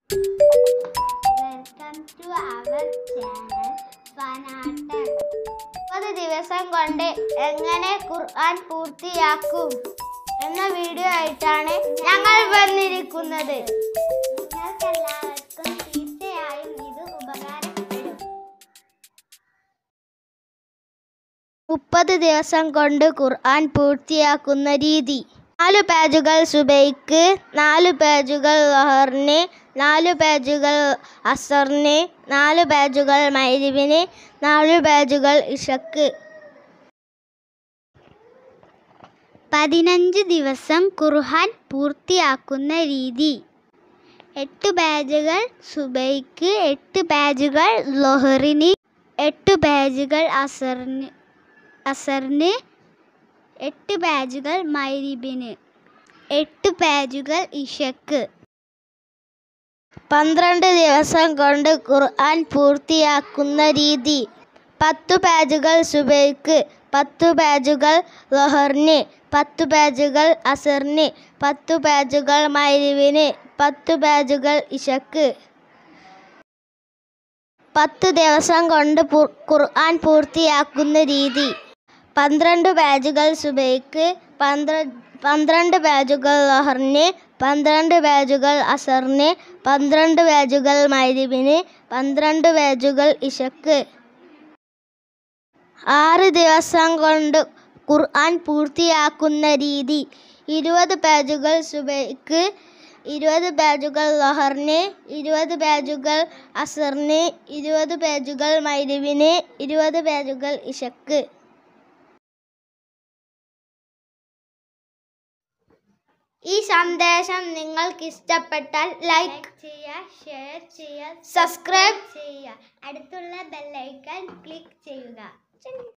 welcome to our channel fanatic മുപ്പത് ദിവസം കൊണ്ട് എങ്ങനെ ഖുർആൻ പൂർത്തിയാക്കും എന്ന വീഡിയോ ആയിട്ടാണ് ഞങ്ങൾ വന്നിരിക്കുന്നത് നിങ്ങൾക്കെല്ലാവർക്കും തീർച്ചയായും ഇത് ഉപകാരപ്പെടും മുപ്പത് ദിവസം കൊണ്ട് ഖുർആൻ പൂർത്തിയാക്കുന്ന രീതി നാല് പേജുകൾ സുബൈക്ക് നാല് പേജുകൾ ലഹറിന് നാല് പേജുകൾ അസറിന് നാല് പേജുകൾ മൈരിവിന് നാല് പേജുകൾ ഇഷക്ക് പതിനഞ്ച് ദിവസം ഖുർആൻ പൂർത്തിയാക്കുന്ന രീതി എട്ട് പേജുകൾ സുബൈക്ക് എട്ട് പേജുകൾ ലൊഹറിന് എട്ട് പേജുകൾ അസറിന് അസറിന് എട്ട് പേജുകൾ മൈരിബിന് എട്ട് പേജുകൾ ഇഷക്ക് പന്ത്രണ്ട് ദിവസം കൊണ്ട് ഖുർആൻ പൂർത്തിയാക്കുന്ന രീതി പത്തു പേജുകൾ സുബൈക്ക് പത്തു പേജുകൾ ലൊഹറിന് പത്തു പേജുകൾ അസറിന് പത്തു പേജുകൾ മൈരിവിന് പത്തു പേജുകൾ ഇഷക്ക് പത്ത് ദിവസം കൊണ്ട് പു- ഖുർആൻ പൂർത്തിയാക്കുന്ന രീതി പന്ത്രണ്ട് പേജുകൾ സുബൈക്ക് പന്ത്ര പന്ത്രണ്ട് പേജുകൾ ലഹറിന് പന്ത്രണ്ട് പേജുകൾ അസറിന് പന്ത്രണ്ട് പേജുകൾ മൈരിബിന് പന്ത്രണ്ട് പേജുകൾ ഇഷക്ക് ആറ് ദിവസം കൊണ്ട് ഖുർആൻ പൂർത്തിയാക്കുന്ന രീതി ഇരുപത് പേജുകൾ സുബൈക്ക് ഇരുപത് പേജുകൾ ലഹറിന് ഇരുപത് പേജുകൾ അസറിന് ഇരുപത് പേജുകൾ മൈരിബിന് ഇരുപത് പേജുകൾ ഇഷക്ക് ഈ സന്ദേശം നിങ്ങൾക്ക് ഇഷ്ടപ്പെട്ടാൽ ലൈക്ക് ചെയ്യുക ഷെയർ ചെയ്യുക സബ്സ്ക്രൈബ് ചെയ്യുക അടുത്തുള്ള ബെല്ലൈക്കൺ ക്ലിക്ക് ചെയ്യുക